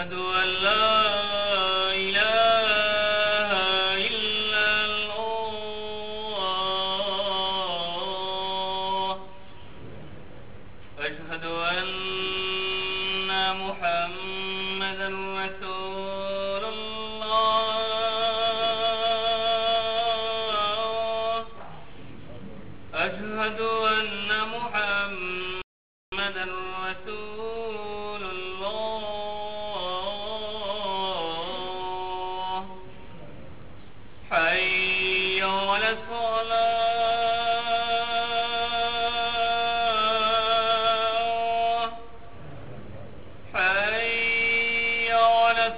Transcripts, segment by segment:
أشهد أن لا إله إلا الله أشهد أن محمدا رسول الله أشهد أن محمدا رسول الله حي على الصلاة حي على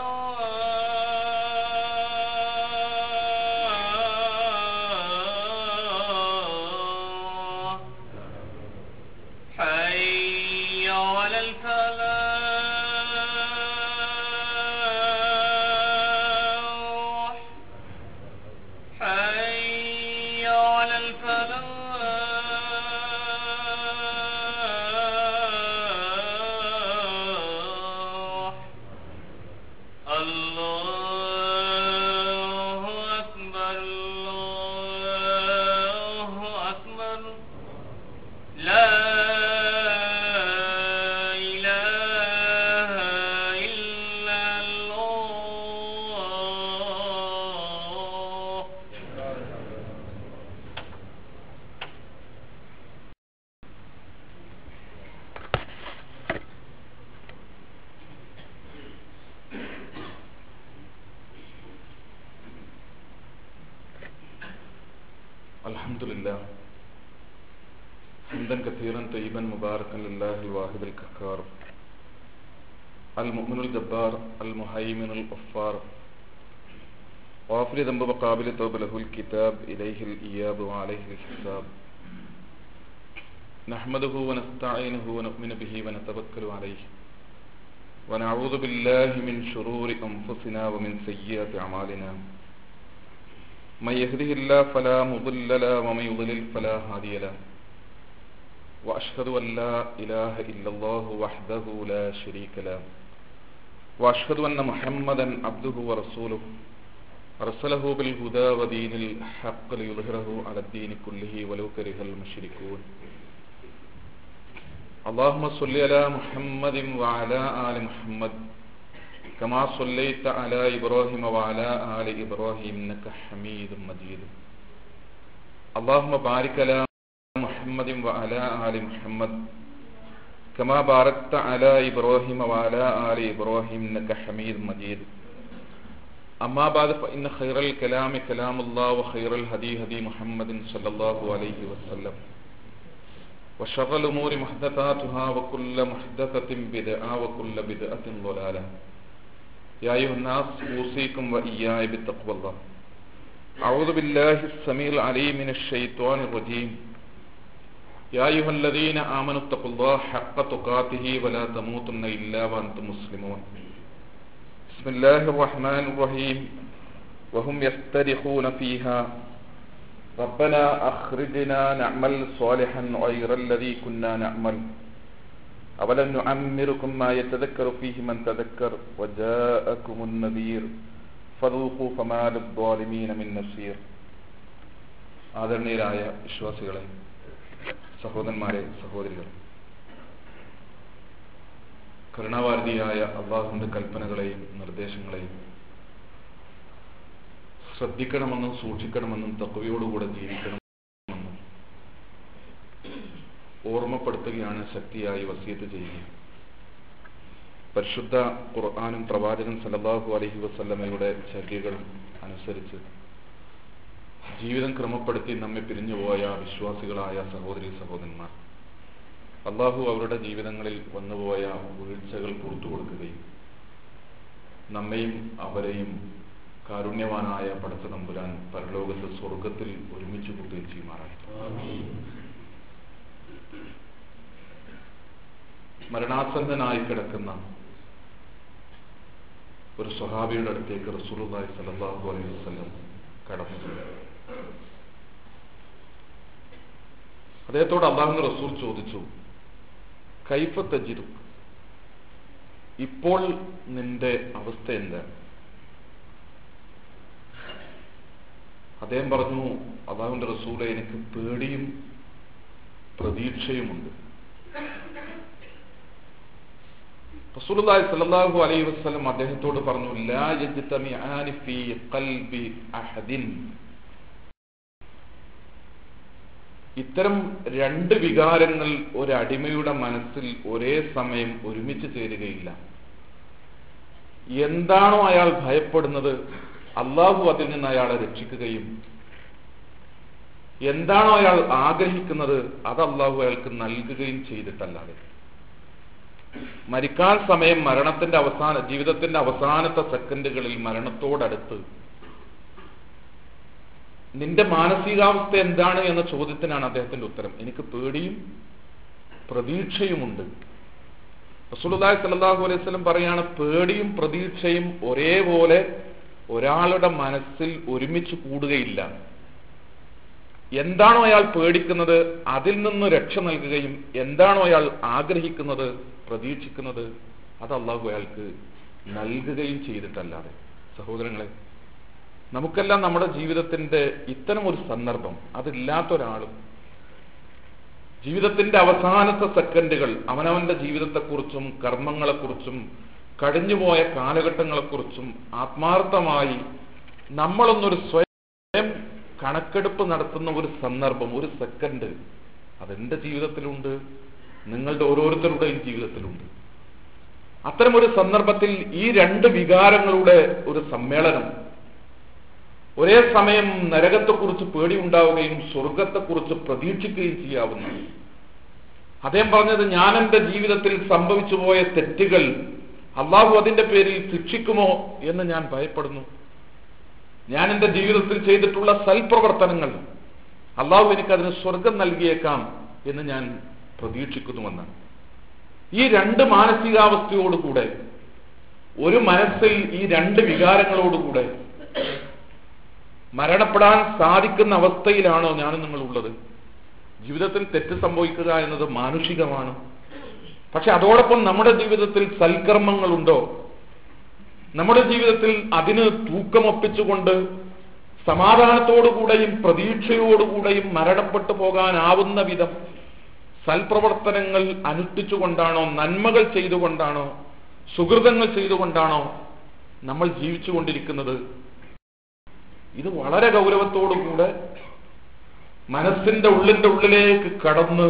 الصلاة حي على الفلاح حي على الفلاح الله أكبر الله أكبر لا إله إلا الله الحمد لله حمدا كثيرا طيبا مباركا لله الواحد الكفار المؤمن الجبار المهيمن الغفار غافر ذنب وقابل توب له الكتاب إليه الإياب وعليه الحساب نحمده ونستعينه ونؤمن به ونتوكل عليه ونعوذ بالله من شرور أنفسنا ومن سيئات أعمالنا من يهده الله فلا مضل له ومن يضلل فلا هادي له وأشهد أن لا إله إلا الله وحده لا شريك له وأشهد أن محمدا عبده ورسوله أرسله بالهدى ودين الحق ليظهره على الدين كله ولو كره المشركون اللهم صل على محمد وعلى آل محمد كما صليت على إبراهيم وعلى آل إبراهيم إنك حميد مجيد اللهم بارك على محمد وعلى آل محمد كما باركت على إبراهيم وعلى آل إبراهيم إنك حميد مجيد أما بعد فإن خير الكلام كلام الله وخير الهدي هدي محمد صلى الله عليه وسلم وشر الأمور محدثاتها وكل محدثة بدعة وكل بدعة ضلالة يا أيها الناس أوصيكم وإياي بتقوى الله أعوذ بالله السميع العليم من الشيطان الرجيم يا أيها الذين آمنوا اتقوا الله حق تقاته ولا تموتن إلا وأنتم مسلمون بسم الله الرحمن الرحيم وهم يسترخون فيها ربنا أخرجنا نعمل صالحا غير الذي كنا نعمل أولم نعمركم ما يتذكر فيه من تذكر وجاءكم النذير فذوقوا فما للظالمين من نصير ആദരണീയരായ വിശ്വാസികളെ സഹോദരന്മാരെ സഹോദരികളെ കരുണാവാരതിയായ അള്ളാഹുവിന്റെ കൽപ്പനകളെയും നിർദ്ദേശങ്ങളെയും ശ്രദ്ധിക്കണമെന്നും സൂക്ഷിക്കണമെന്നും തക്കവയോടുകൂടെ ജീവിക്കണമെന്നും ഓർമ്മപ്പെടുത്തുകയാണ് ശക്തിയായി വസീത്ത് ചെയ്യുക പരിശുദ്ധ ഖുർആാനും പ്രവാചകൻ സല്ലല്ലാഹു അലൈഹി വസല്ലമയുടെ ചര്യകളും അനുസരിച്ച് ജീവിതം ക്രമപ്പെടുത്തി നമ്മെ പിരിഞ്ഞുപോയ വിശ്വാസികളായ സഹോദരി സഹോദരന്മാർ അള്ളാഹു അവരുടെ ജീവിതങ്ങളിൽ വന്നുപോയ വീഴ്ചകൾ പുറത്തു കൊടുക്കുകയും നമ്മയും അവരെയും കാരുണ്യവാനായ പടച്ച നമ്പുരാൻ പരലോകത്ത് സ്വർഗത്തിൽ ഒരുമിച്ച് കൂട്ടുകയും ചെയ്യുമാറായി മരണാസന്നനായി കിടക്കുന്ന ഒരു സ്വഹാബിയുടെ അടുത്തേക്ക് റസൂലുള്ളാഹി സ്വല്ലല്ലാഹു അലൈഹി വസല്ലം കടന്നു അദ്ദേഹത്തോട് അള്ളാഹുവിന്റെ റസൂൽ ചോദിച്ചു കൈഫ തജിദു ഇപ്പോൾ നിന്റെ അവസ്ഥ എന്താണ് അദ്ദേഹം പറഞ്ഞു അള്ളാഹുവിന്റെ റസൂലെ എനിക്ക് പേടിയും പ്രതീക്ഷയുമുണ്ട് റസൂലുള്ളാഹി സ്വല്ലല്ലാഹു അലൈഹി വസല്ലം അദ്ദേഹത്തോട് പറഞ്ഞു ലാ യജ്തമിആനി ഫീ ഖൽബി അഹദിൻ ഇത്തരം രണ്ട് വികാരങ്ങൾ ഒരടിമയുടെ മനസ്സിൽ ഒരേ സമയം ഒരുമിച്ച് ചേരുകയില്ല എന്താണോ അയാൾ ഭയപ്പെടുന്നത് അള്ളാഹു അതിൽ നിന്ന് അയാളെ രക്ഷിക്കുകയും എന്താണോ അയാൾ ആഗ്രഹിക്കുന്നത് അത് അള്ളാഹു അയാൾക്ക് നൽകുകയും ചെയ്തിട്ടല്ലാതെ മരിക്കാൻ സമയം മരണത്തിന്റെ അവസാന ജീവിതത്തിന്റെ അവസാനത്തെ സെക്കൻഡുകളിൽ മരണത്തോടടുത്ത് നിന്റെ മാനസികാവസ്ഥ എന്താണ് എന്ന ചോദ്യത്തിനാണ് അദ്ദേഹത്തിന്റെ ഉത്തരം എനിക്ക് പേടിയും പ്രതീക്ഷയുമുണ്ട് റസൂലുള്ളാഹി സ്വല്ലല്ലാഹു അലൈഹി വസല്ലം പറയാണ് പേടിയും പ്രതീക്ഷയും ഒരേപോലെ ഒരാളുടെ മനസ്സിൽ ഒരുമിച്ച് കൂടുകയില്ല എന്താണോ അയാൾ പേടിക്കുന്നത് അതിൽ നിന്ന് രക്ഷ നൽകുകയും എന്താണോ അയാൾ ആഗ്രഹിക്കുന്നത് പ്രതീക്ഷിക്കുന്നത് അത് അള്ളാഹു അയാൾക്ക് നൽകുകയും ചെയ്തിട്ടല്ലാതെ സഹോദരങ്ങളെ നമുക്കെല്ലാം നമ്മുടെ ജീവിതത്തിന്റെ ഇത്തരം ഒരു സന്ദർഭം അതില്ലാത്ത ഒരാളും ജീവിതത്തിന്റെ അവസാനത്തെ സെക്കൻഡുകൾ അവനവന്റെ ജീവിതത്തെക്കുറിച്ചും കർമ്മങ്ങളെക്കുറിച്ചും കഴിഞ്ഞുപോയ കാലഘട്ടങ്ങളെക്കുറിച്ചും ആത്മാർത്ഥമായി നമ്മളൊന്നൊരു സ്വയം കണക്കെടുപ്പ് നടത്തുന്ന ഒരു സന്ദർഭം ഒരു സെക്കൻഡ് അതെന്റെ ജീവിതത്തിലുണ്ട് നിങ്ങളുടെ ഓരോരുത്തരുടെയും ജീവിതത്തിലുണ്ട് അത്തരം ഒരു സന്ദർഭത്തിൽ ഈ രണ്ട് വികാരങ്ങളുടെ ഒരു സമ്മേളനം ഒരേ സമയം നരകത്തെക്കുറിച്ച് പേടിയുണ്ടാവുകയും സ്വർഗത്തെക്കുറിച്ച് പ്രതീക്ഷിക്കുകയും ചെയ്യാവുന്ന അദ്ദേഹം പറഞ്ഞത് ഞാൻ എന്റെ ജീവിതത്തിൽ സംഭവിച്ചു പോയ തെറ്റുകൾ അള്ളാഹു അതിന്റെ പേരിൽ ശിക്ഷിക്കുമോ എന്ന് ഞാൻ ഭയപ്പെടുന്നു ഞാൻ എന്റെ ജീവിതത്തിൽ ചെയ്തിട്ടുള്ള സൽപ്രവർത്തനങ്ങൾ അള്ളാഹു എനിക്കതിന് സ്വർഗം നൽകിയേക്കാം എന്ന് ഞാൻ പ്രതീക്ഷിക്കുന്നുവെന്നാണ് ഈ രണ്ട് മാനസികാവസ്ഥയോടുകൂടെ ഒരു മനസ്സിൽ ഈ രണ്ട് വികാരങ്ങളോടുകൂടെ മരണപ്പെടാൻ സാധിക്കുന്ന അവസ്ഥയിലാണോ ഞാനും നിങ്ങളുള്ളത് ജീവിതത്തിൽ തെറ്റ് സംഭവിക്കുക എന്നത് മാനുഷികമാണ് പക്ഷെ അതോടൊപ്പം നമ്മുടെ ജീവിതത്തിൽ സൽക്കർമ്മങ്ങളുണ്ടോ നമ്മുടെ ജീവിതത്തിൽ അതിന് തൂക്കമൊപ്പിച്ചുകൊണ്ട് സമാധാനത്തോടുകൂടെയും പ്രതീക്ഷയോടുകൂടെയും മരണപ്പെട്ടു പോകാനാവുന്ന വിധം സൽപ്രവർത്തനങ്ങൾ അനുഷ്ഠിച്ചുകൊണ്ടാണോ നന്മകൾ ചെയ്തുകൊണ്ടാണോ സുഹൃതങ്ങൾ ചെയ്തുകൊണ്ടാണോ നമ്മൾ ജീവിച്ചുകൊണ്ടിരിക്കുന്നത് ഇത് വളരെ ഗൗരവത്തോടുകൂടെ മനസ്സിന്റെ ഉള്ളിന്റെ ഉള്ളിലേക്ക് കടന്ന്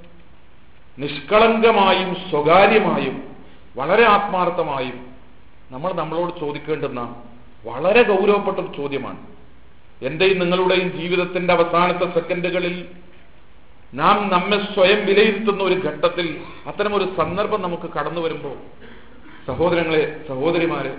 നിഷ്കളങ്കമായും സ്വകാര്യമായും വളരെ ആത്മാർത്ഥമായും നമ്മൾ നമ്മളോട് ചോദിക്കേണ്ടുന്ന വളരെ ഗൗരവപ്പെട്ട ഒരു ചോദ്യമാണ് എന്റെയും നിങ്ങളുടെയും ജീവിതത്തിന്റെ അവസാനത്തെ സെക്കൻഡുകളിൽ നാം നമ്മെ സ്വയം വിലയിരുത്തുന്ന ഒരു ഘട്ടത്തിൽ അത്തരം ഒരു സന്ദർഭം നമുക്ക് കടന്നു വരുമ്പോൾ സഹോദരങ്ങളെ സഹോദരിമാരെ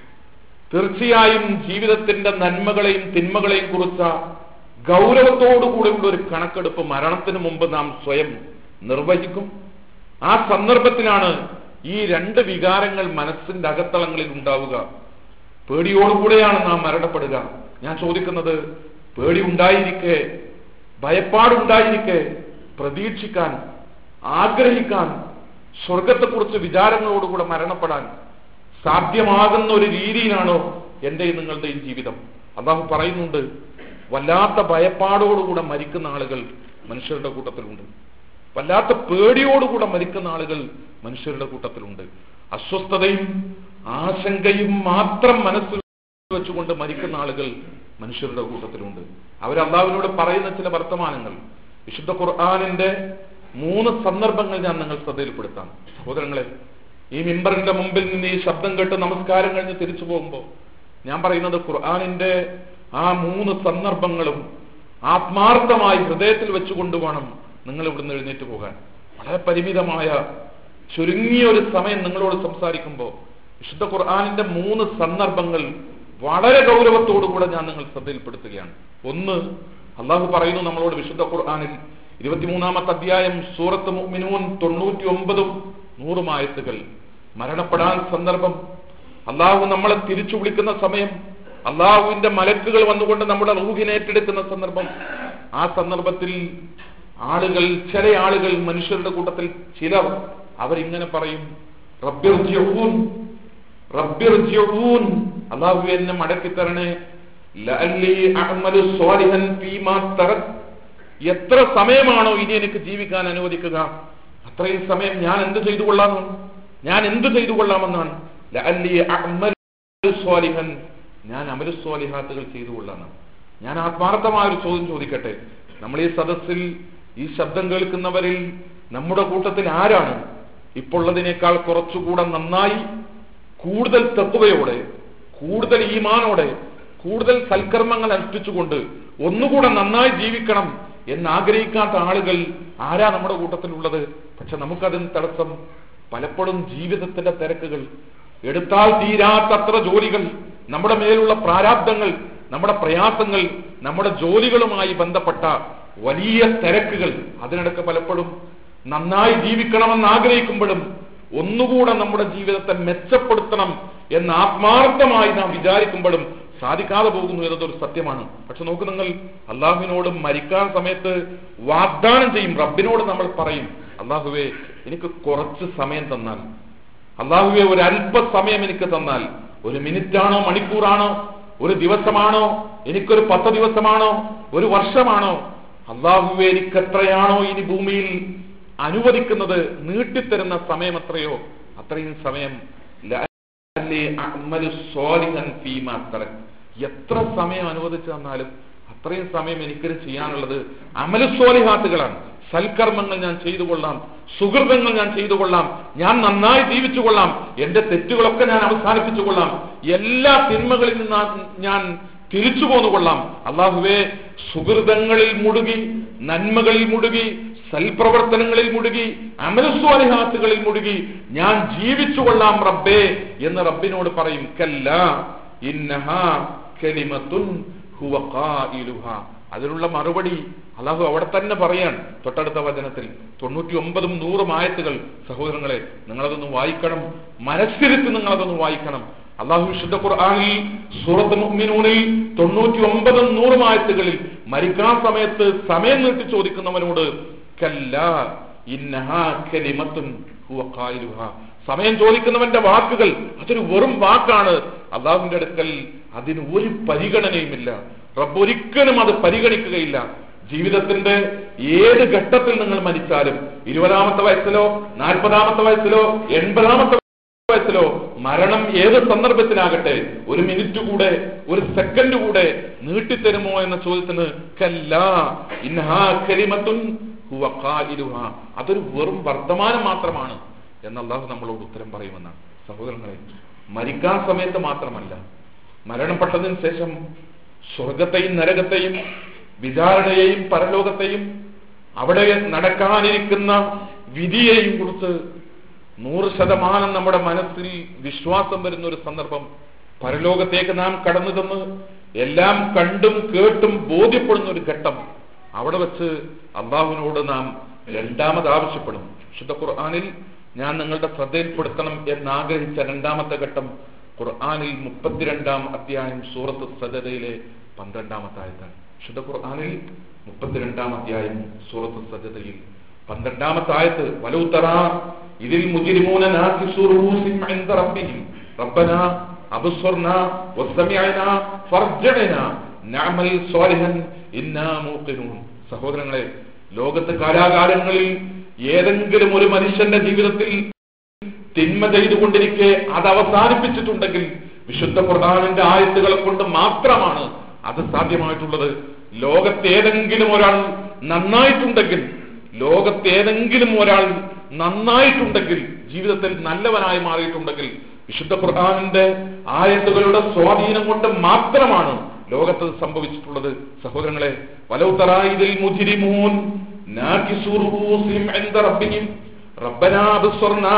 തീർച്ചയായും ജീവിതത്തിന്റെ നന്മകളെയും തിന്മകളെയും കുറിച്ച ഗൗരവത്തോടുകൂടിയുള്ള ഒരു കണക്കെടുപ്പ് മരണത്തിന് മുമ്പ് നാം സ്വയം നിർവഹിക്കും ആ സന്ദർഭത്തിലാണ് ഈ രണ്ട് വികാരങ്ങൾ മനസ്സിന്റെ അകത്തളങ്ങളിൽ ഉണ്ടാവുക പേടിയോടുകൂടെയാണ് നാം മരണപ്പെടുക ഞാൻ ചോദിക്കുന്നത് പേടി ഉണ്ടായിരിക്കെ ഭയപ്പാടുണ്ടായിരിക്കെ പ്രതീക്ഷിക്കാൻ ആഗ്രഹിക്കാൻ സ്വർഗത്തെക്കുറിച്ച് വിചാരങ്ങളോടുകൂടെ മരണപ്പെടാൻ സാധ്യമാകുന്ന ഒരു രീതിയിലാണോ എന്റെയും നിങ്ങളുടെയും ജീവിതം അള്ളാഹു പറയുന്നുണ്ട് വല്ലാത്ത ഭയപ്പാടോടുകൂടെ മരിക്കുന്ന ആളുകൾ മനുഷ്യരുടെ കൂട്ടത്തിലുണ്ട് വല്ലാത്ത പേടിയോടുകൂടെ മരിക്കുന്ന ആളുകൾ മനുഷ്യരുടെ കൂട്ടത്തിലുണ്ട് അസ്വസ്ഥതയും ആശങ്കയും മാത്രം മനസ്സിൽ വെച്ചുകൊണ്ട് മരിക്കുന്ന ആളുകൾ മനുഷ്യരുടെ കൂട്ടത്തിലുണ്ട് അവർ അള്ളാഹുവിനോട് പറയുന്ന ചില വർത്തമാനങ്ങൾ വിശുദ്ധ ഖുർആാനിന്റെ മൂന്ന് സന്ദർഭങ്ങൾ ഞാൻ നിങ്ങൾ ശ്രദ്ധയിൽപ്പെടുത്താം സഹോദരങ്ങളെ ഈ മിമ്പറിന്റെ മുമ്പിൽ നിന്ന് ഈ ശബ്ദം കേട്ട് നമസ്കാരം കഴിഞ്ഞ് തിരിച്ചു പോകുമ്പോൾ ഞാൻ പറയുന്നത് ഖുർആാനിന്റെ ആ മൂന്ന് സന്ദർഭങ്ങളും ആത്മാർത്ഥമായി ഹൃദയത്തിൽ വെച്ചുകൊണ്ട് വേണം നിങ്ങൾ ഇവിടുന്ന് എഴുന്നേറ്റ് പോകാൻ വളരെ പരിമിതമായ ചുരുങ്ങിയ ഒരു സമയം നിങ്ങളോട് സംസാരിക്കുമ്പോൾ വിശുദ്ധ ഖുർആാനിന്റെ മൂന്ന് സന്ദർഭങ്ങൾ വളരെ ഗൗരവത്തോടുകൂടെ ഞാൻ നിങ്ങൾ ശ്രദ്ധയിൽപ്പെടുത്തുകയാണ് ഒന്ന് അള്ളാഹു പറയുന്നു നമ്മളോട് വിശുദ്ധ ഖുർആാനിൽ ഇരുപത്തിമൂന്നാമത്തെ അധ്യായം സൂറത്ത് മുഅ്മിനൂൻ തൊണ്ണൂറ്റി ഒമ്പതും നൂറും ആയത്തുകൾ മരണപ്പെടാൻ സന്ദർഭം അള്ളാഹു നമ്മളെ തിരിച്ചു വിളിക്കുന്ന സമയം അള്ളാഹുവിന്റെ മലക്കുകൾ വന്നുകൊണ്ട് നമ്മുടെ റൂഹിനെ ഏറ്റെടുക്കുന്ന സന്ദർഭം ആ സന്ദർഭത്തിൽ ആളുകൾ ചില ആളുകൾ മനുഷ്യരുടെ കൂട്ടത്തിൽ ചിലർ അവരിങ്ങനെ പറയും റബ്ബിർജിഊൻ റബ്ബിർജിഊൻ അല്ലാഹു എന്നെ മടക്കി തരണേ ലഅല്ലി അഅമലു സ്വാലിഹൻ ഫീമാ തറക് എത്ര സമയമാണോ ഇനി എനിക്ക് ജീവിക്കാൻ അനുവദിക്കുക അത്രയും സമയം ഞാൻ എന്ത് ചെയ്തു കൊള്ളാമെന്നാണ് ഞാൻ എന്ത് ചെയ്തു കൊള്ളാമെന്നാണ് ലഅല്ലി അഅമലു സ്വാലിഹൻ ഞാൻ അമലു സ്വാലിഹാത്തുകൾ ചെയ്തു കൊള്ളാമെന്നാണ് ഞാൻ ആത്മാർത്ഥമായ ഒരു ചോദ്യം ചോദിക്കട്ടെ നമ്മൾ ഈ സദസ്സിൽ ഈ ശബ്ദം കേൾക്കുന്നവരിൽ നമ്മുടെ കൂട്ടത്തിൽ ആരാണ് ഇപ്പോൾ ഉള്ളതിനേക്കാൾ കുറച്ചുകൂടെ നന്നായി കൂടുതൽ തത്വയോടെ കൂടുതൽ ഈമാനോടെ കൂടുതൽ സൽക്കർമ്മങ്ങൾ അനുഷ്ഠിച്ചുകൊണ്ട് ഒന്നുകൂടെ നന്നായി ജീവിക്കണം എന്ന് ആഗ്രഹിക്കാത്ത ആളുകൾ ആരാ നമ്മുടെ കൂട്ടത്തിലുള്ളത് പക്ഷെ നമുക്കതിന് തടസ്സം പലപ്പോഴും ജീവിതത്തിന്റെ തിരക്കുകൾ എടുത്താൽ തീരാത്തത്ര ജോലികൾ നമ്മുടെ മേലുള്ള പ്രാരാബ്ദങ്ങൾ നമ്മുടെ പ്രയാസങ്ങൾ നമ്മുടെ ജോലികളുമായി ബന്ധപ്പെട്ട വലിയ തിരക്കുകൾ അതിനിടക്ക് പലപ്പോഴും നന്നായി ജീവിക്കണമെന്ന് ആഗ്രഹിക്കുമ്പോഴും ഒന്നുകൂടെ നമ്മുടെ ജീവിതത്തെ മെച്ചപ്പെടുത്തണം എന്ന് ആത്മാർത്ഥമായി നാം വിചാരിക്കുമ്പോഴും സാധിക്കാതെ പോകുന്നു എന്നതൊരു സത്യമാണ് പക്ഷെ നോക്കൂ നിങ്ങൾ അള്ളാഹുവിനോട് മരിക്കാൻ സമയത്ത് വാഗ്ദാനം ചെയ്യും റബ്ബിനോട് നമ്മൾ പറയും അള്ളാഹുവേ എനിക്ക് കുറച്ച് സമയം തന്നാൽ അള്ളാഹുവെ ഒരു അല്പസമയം എനിക്ക് തന്നാൽ ഒരു മിനിറ്റാണോ മണിക്കൂറാണോ ഒരു ദിവസമാണോ എനിക്കൊരു പത്ത് ദിവസമാണോ ഒരു വർഷമാണോ അള്ളാഹുവെ എനിക്ക് എത്രയാണോ ഇനി ഭൂമിയിൽ അനുവദിക്കുന്നത് നീട്ടിത്തരുന്ന സമയം എത്രയോ അത്രയും സമയം ലഅല്ലി അഅ്മലു സ്വാലിഹൻ ഫീമാ തറക്. എത്ര സമയം അനുവദിച്ചു തന്നാലും അത്രയും സമയം എനിക്കിത് ചെയ്യാനുള്ളത് അമലു സ്വാലിഹാത്തുകളാണ് സൽക്കർമ്മങ്ങൾ ഞാൻ ചെയ്തു കൊള്ളാം സുഹൃതങ്ങൾ ഞാൻ ചെയ്തു കൊള്ളാം ഞാൻ നന്നായി ജീവിച്ചു കൊള്ളാം എന്റെ തെറ്റുകളൊക്കെ ഞാൻ അവസാനിപ്പിച്ചു കൊള്ളാം എല്ലാ തിന്മകളിൽ നിന്ന് ഞാൻ തിരിച്ചു പോന്നു കൊള്ളാം അള്ളാഹുവേ സുഹൃതങ്ങളിൽ മുടുകി നന്മകളിൽ മുടുകി സൽപ്രവർത്തനങ്ങളിൽ മുടുകി അമലസ്വാലിഹാത്തുകളിൽ മുടുകി ഞാൻ ജീവിച്ചു കൊള്ളാം റബ്ബേ എന്ന് റബ്ബിനോട് പറയും കല്ല ഇന്നഹാ കലിമത്തുൻ ഹുവ ഖായിലുഹാ അതിനുള്ള മറുപടി അള്ളാഹു അവിടെ തന്നെ പറയാണ് തൊട്ടടുത്ത വചനത്തിൽ തൊണ്ണൂറ്റി ഒമ്പതും നൂറും ആയത്തുകൾ സഹോദരങ്ങളെ നിങ്ങളതൊന്ന് വായിക്കണം മനസ്സിരുത്തി നിങ്ങളതൊന്ന് വായിക്കണം അള്ളാഹു വിശുദ്ധ ഖുർആനിൽ സൂറത്ത് മുഅ്മിനൂനിൽ തൊണ്ണൂറ്റി ഒമ്പതും നൂറും ആയത്തുകളിൽ മരിക്കാൻ സമയത്ത് സമയം നീട്ടി ചോദിക്കുന്നവനോട് കല്ല ഇന്നഹാ കലിമത്തുൻ ഹുവ ഖായിലുഹാ സമയം ചോദിക്കുന്നവന്റെ വാക്കുകൾ അതൊരു വെറും വാക്കാണ് അള്ളാഹുവിന്റെ അടുക്കൽ അതിന് ഒരു പരിഗണനയുമില്ല റബ്ബ് ഒരിക്കലും അത് പരിഗണിക്കുകയില്ല ജീവിതത്തിന്റെ ഏത് ഘട്ടത്തിൽ നിങ്ങൾ മരിച്ചാലും ഇരുപതാമത്തെ വയസ്സിലോ നാൽപ്പതാമത്തെ വയസ്സിലോ എൺപതാമത്തെ വയസ്സിലോ മരണം ഏത് സന്ദർഭത്തിലാകട്ടെ ഒരു മിനിറ്റ് കൂടെ ഒരു സെക്കൻഡ് കൂടെ നീട്ടിത്തരുമോ എന്ന ചോദ്യത്തിന് കല്ലാ ഇൻഹാ കലിമത്തുൻ ഹുവ ഖായിലുഹാ അതൊരു വെറും വർത്തമാനം മാത്രമാണ് എന്ന് അള്ളാഹു നമ്മളോട് ഉത്തരം പറയുമെന്നാണ് സഹോദരങ്ങളെ മരിക്കാൻ സമയത്ത് മാത്രമല്ല മരണപ്പെട്ടതിന് ശേഷം സ്വർഗത്തെയും നരകത്തെയും വിചാരണയെയും പരലോകത്തെയും അവിടെ നടക്കാനിരിക്കുന്ന വിധിയെയും കുറിച്ച് നൂറ് ശതമാനം നമ്മുടെ മനസ്സിൽ വിശ്വാസം വരുന്ന ഒരു സന്ദർഭം പരലോകത്തേക്ക് നാം കടന്നു തന്ന് എല്ലാം കണ്ടും കേട്ടും ബോധ്യപ്പെടുന്ന ഒരു ഘട്ടം അവിടെ വെച്ച് അള്ളാഹുവിനോട് നാം രണ്ടാമത് ആവശ്യപ്പെടും ശുദ്ധ ഖുർആാനിൽ ഞാൻ നിങ്ങളുടെ ശ്രദ്ധയിൽപ്പെടുത്തണം എന്നാഗ്രഹിച്ച രണ്ടാമത്തെ ഘട്ടം ഖുർആാനിൽ മുപ്പത്തിരണ്ടാം അധ്യായം സൂറത്ത് സജതയിലെ പന്ത്രണ്ടാമത്തെ ആയത്താണ് ശുദ്ധ ഖുർആാനിൽ മുപ്പത്തിരണ്ടാം അധ്യായം സൂറത്ത് സജതയിൽ പന്ത്രണ്ടാമത്തെ ആയത്ത് വലൂത്തറ ഇതിൽ മുജിരിമൂന നാക്കിസു റൂസിം ഇൻദ റബ്ബിഹിം റബ്ബന അബ്സർന വസ്സമിഅന ഫർജഅന നഅമൽ സ്വാലിഹൻ ഇന്നാ മൂഖിനൂൻ സഹോദരങ്ങളെ ലോകത്ത് കാലാകാലങ്ങളിൽ ഏതെങ്കിലും ഒരു മനുഷ്യന്റെ ജീവിതത്തിൽ തിന്മ ചെയ്തുകൊണ്ടിരിക്കെ അത് അവസാനിപ്പിച്ചിട്ടുണ്ടെങ്കിൽ വിശുദ്ധ പ്രധാനന്റെ ആയത്തുകളെ കൊണ്ട് മാത്രമാണ് അത് സാധ്യമായിട്ടുള്ളത് ലോകത്തേതെങ്കിലും ഒരാൾ നന്നായിട്ടുണ്ടെങ്കിൽ ലോകത്തേതെങ്കിലും ഒരാൾ നന്നായിട്ടുണ്ടെങ്കിൽ ജീവിതത്തിൽ നല്ലവനായി മാറിയിട്ടുണ്ടെങ്കിൽ വിശുദ്ധ ഖുർആാനിന്റെ ആയത്തുകളുടെ സ്വാധീനം കൊണ്ട് മാത്രമാണ് ലോകത്ത് സംഭവിച്ചിട്ടുള്ളത് സഹോദരങ്ങളെ വലൗത്തറായിതിൽ മുജിരിമൂൻ നാകിസു റൂസിഹിം ഇൻദ റബ്ബിഹിം റബ്ബനാ അബ്സർനാ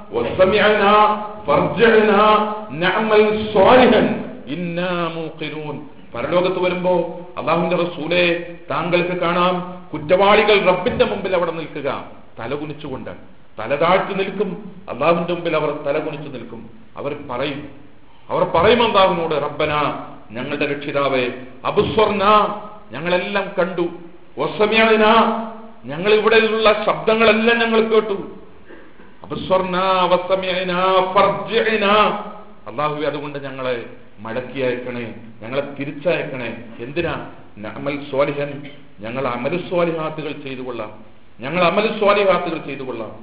വസമിഅനാ ഫർജഅനാ നഅമൽ സ്വാലിഹൻ ഇന്നാ മൂഖിനൂൻ പരലോകത്ത് വരുമ്പോ അള്ളാഹുവിന്റെ റസൂലെ താങ്കൾക്ക് കാണാം കുറ്റവാളികൾ റബ്ബിന്റെ മുമ്പിൽ അവിടെ നിൽക്കുക തലകുനിച്ചുകൊണ്ട് തല താഴ്ത്തി നിൽക്കും അള്ളാഹുവിന്റെ മുമ്പിൽ അവർ തലകുനിച്ചു നിൽക്കും അവർ പറയും അവർ പറയും അള്ളാഹുവിനോട് റബ്ബന ഞങ്ങളുടെ രക്ഷിതാവേ അബുസ്വർന ഞങ്ങളെല്ലാം കണ്ടു ഒസമിയന ഞങ്ങൾ ഇവിടെയുള്ള ശബ്ദങ്ങളെല്ലാം ഞങ്ങൾ കേട്ടു അബ്സ്വർനാ വസമിഅനാ ഫർജിഅനാ അള്ളാഹുവെ അതുകൊണ്ട് ഞങ്ങളെ മടക്കി അയക്കണേ ഞങ്ങളെ തിരിച്ചയക്കണേ എന്തിനാ അമൽ സ്വാലിഹൻ ഞങ്ങൾ അമൽ സ്വാലിഹാത്തുകൾ ചെയ്തു കൊള്ളാം ഞങ്ങൾ അമൽ സ്വാലിഹാത്തുകൾ ചെയ്തു കൊള്ളാം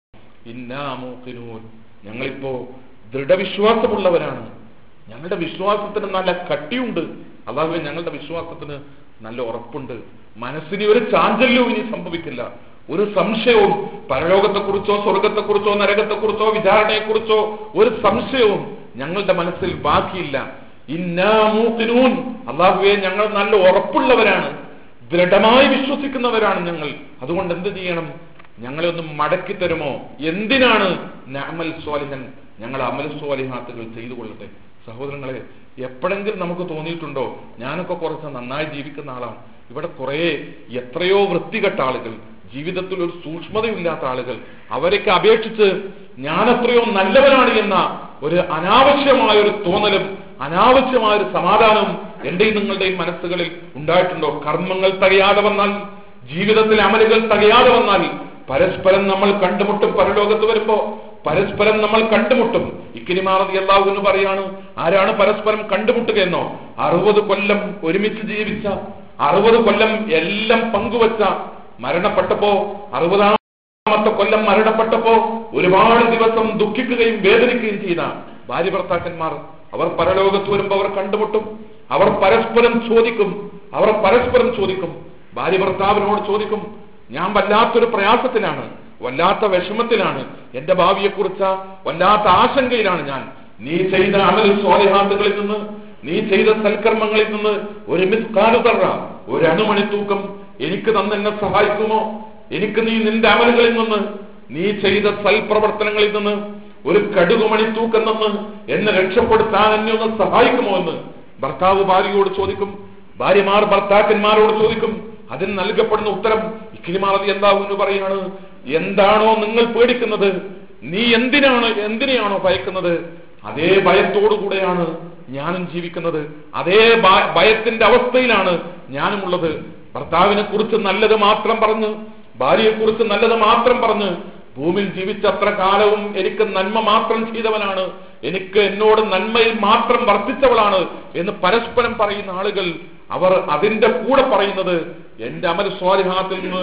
ഇന്നാ മൂക്കിനൂൻ ഞങ്ങളിപ്പോ ദൃഢവിശ്വാസമുള്ളവരാണ് ഞങ്ങളുടെ വിശ്വാസത്തിന് നല്ല കട്ടിയുണ്ട് അള്ളാഹുവെ ഞങ്ങളുടെ വിശ്വാസത്തിന് നല്ല ഉറപ്പുണ്ട് മനസ്സിന് ഒരു ചാഞ്ചല്യവും ഇനി സംഭവിക്കില്ല ഒരു സംശയവും പരലോകത്തെക്കുറിച്ചോ സ്വർഗത്തെക്കുറിച്ചോ നരകത്തെക്കുറിച്ചോ വിചാരണയെക്കുറിച്ചോ ഒരു സംശയവും ഞങ്ങളുടെ മനസ്സിൽ ബാക്കിയില്ല ഇന്നാ മൂക്കിനൂൻ അള്ളാഹുവെ ഞങ്ങൾ നല്ല ഉറപ്പുള്ളവരാണ് ദൃഢമായി വിശ്വസിക്കുന്നവരാണ് ഞങ്ങൾ അതുകൊണ്ട് എന്ത് ചെയ്യണം ഞങ്ങളെ ഒന്ന് മടക്കി തരുമോ എന്തിനാണ് അമൽ സ്വാലിഹൻ ഞങ്ങൾ അമൽ സ്വാലിഹാത്തുകൾ ചെയ്തു കൊള്ളട്ടെ സഹോദരങ്ങളെ എപ്പോഴെങ്കിലും നമുക്ക് തോന്നിയിട്ടുണ്ടോ ഞാനൊക്കെ കുറച്ച് നന്നായി ജീവിക്കുന്ന ആളാണ് ഇവിടെ കുറേ എത്രയോ വൃത്തികെട്ട ആളുകൾ ജീവിതത്തിൽ ഒരു സൂക്ഷ്മതയില്ലാത്ത ആളുകൾ അവരൊക്കെ അപേക്ഷിച്ച് ഞാൻ എത്രയോ നല്ലവനാണ് എന്ന ഒരു അനാവശ്യമായ ഒരു തോന്നലും അനാവശ്യമായ ഒരു സമാധാനവും എന്റെയും നിങ്ങളുടെയും മനസ്സുകളിൽ ഉണ്ടായിട്ടുണ്ടോ കർമ്മങ്ങൾ തകയാതെ വന്നാൽ ജീവിതത്തിലെ അമലുകൾ തകയാതെ വന്നാൽ പരസ്പരം നമ്മൾ കണ്ടുമുട്ടും പരലോകത്ത് വരുമ്പോ പരസ്പരം നമ്മൾ കണ്ടുമുട്ടും ഇക്കിനിമാറതി അള്ളാഹുവിന് പറയാണ് ആരാണ് പരസ്പരം കണ്ടുമുട്ടുക എന്നോ അറുപത് കൊല്ലം ഒരുമിച്ച് ജീവിച്ച അറുപത് കൊല്ലം എല്ലാം പങ്കുവച്ച മരണപ്പെട്ടപ്പോ അറുപതാമത്തെ കൊല്ലം മരണപ്പെട്ടപ്പോ ഒരുപാട് ദിവസം ദുഃഖിക്കുകയും വേദനിക്കുകയും ചെയ്ത ഭാര്യ ഭർത്താക്കന്മാർ അവർ പരലോകത്ത് വരുമ്പോ അവർ കണ്ടുമുട്ടും അവർ പരസ്പരം ചോദിക്കും അവർ പരസ്പരം ചോദിക്കും ഭാര്യ ഭർത്താവിനോട് ചോദിക്കും ഞാൻ വല്ലാത്തൊരു പ്രയാസത്തിലാണ് വല്ലാത്ത വിഷമത്തിലാണ് എന്റെ ഭാവിയെക്കുറിച്ച് വല്ലാത്ത ആശങ്കയിലാണ് ഞാൻ നീ ചെയ്ത അമൽ സ്വാലിഹാത്തുകളിൽ നിന്ന് നീ ചെയ്ത സൽക്കർമ്മങ്ങളിൽ നിന്ന് ഒരു മിസ് കാലുതറ ഒരു അണുമണി തൂക്കം എനിക്ക് തന്ന് എന്നെ സഹായിക്കുമോ എനിക്ക് നീ നിന്റെ അമലുകളിൽ നിന്ന് നീ ചെയ്ത സൽപ്രവർത്തനങ്ങളിൽ നിന്ന് ഒരു കടുകുമണി തൂക്കം നിന്ന് എന്നെ രക്ഷപ്പെടുത്താൻ എന്നെ ഒന്ന് സഹായിക്കുമോ എന്ന് ഭർത്താവ് ഭാര്യയോട് ചോദിക്കും ഭാര്യമാർ ഭർത്താക്കന്മാരോട് ചോദിക്കും അതിന് നൽകപ്പെടുന്ന ഉത്തരം ഇക്കിലിമാറതി എന്താവും എന്ന് പറയാണ് എന്താണോ നിങ്ങൾ പേടിക്കുന്നത് നീ എന്തിനാണ് എന്തിനെയാണോ ഭയക്കുന്നത് അതേ ഭയത്തോടുകൂടെയാണ് ഞാനും ജീവിക്കുന്നത് അതേ ഭ- ഭയത്തിന്റെ അവസ്ഥയിലാണ് ഞാനും ഉള്ളത് ഭർത്താവിനെ കുറിച്ച് നല്ലത് മാത്രം പറഞ്ഞ് ഭാര്യയെ കുറിച്ച് നല്ലത് മാത്രം പറഞ്ഞ് ഭൂമിയിൽ ജീവിച്ച അത്ര കാലവും എനിക്ക് നന്മ മാത്രം ചെയ്തവനാണ് എനിക്ക് എന്നോട് നന്മയിൽ മാത്രം വർദ്ധിച്ചവളാണ് എന്ന് പരസ്പരം പറയുന്ന ആളുകൾ അവർ അതിന്റെ കൂടെ പറയുന്നത് എന്റെ അമൽ സ്വാലിഹാത്തിൽ നിന്ന്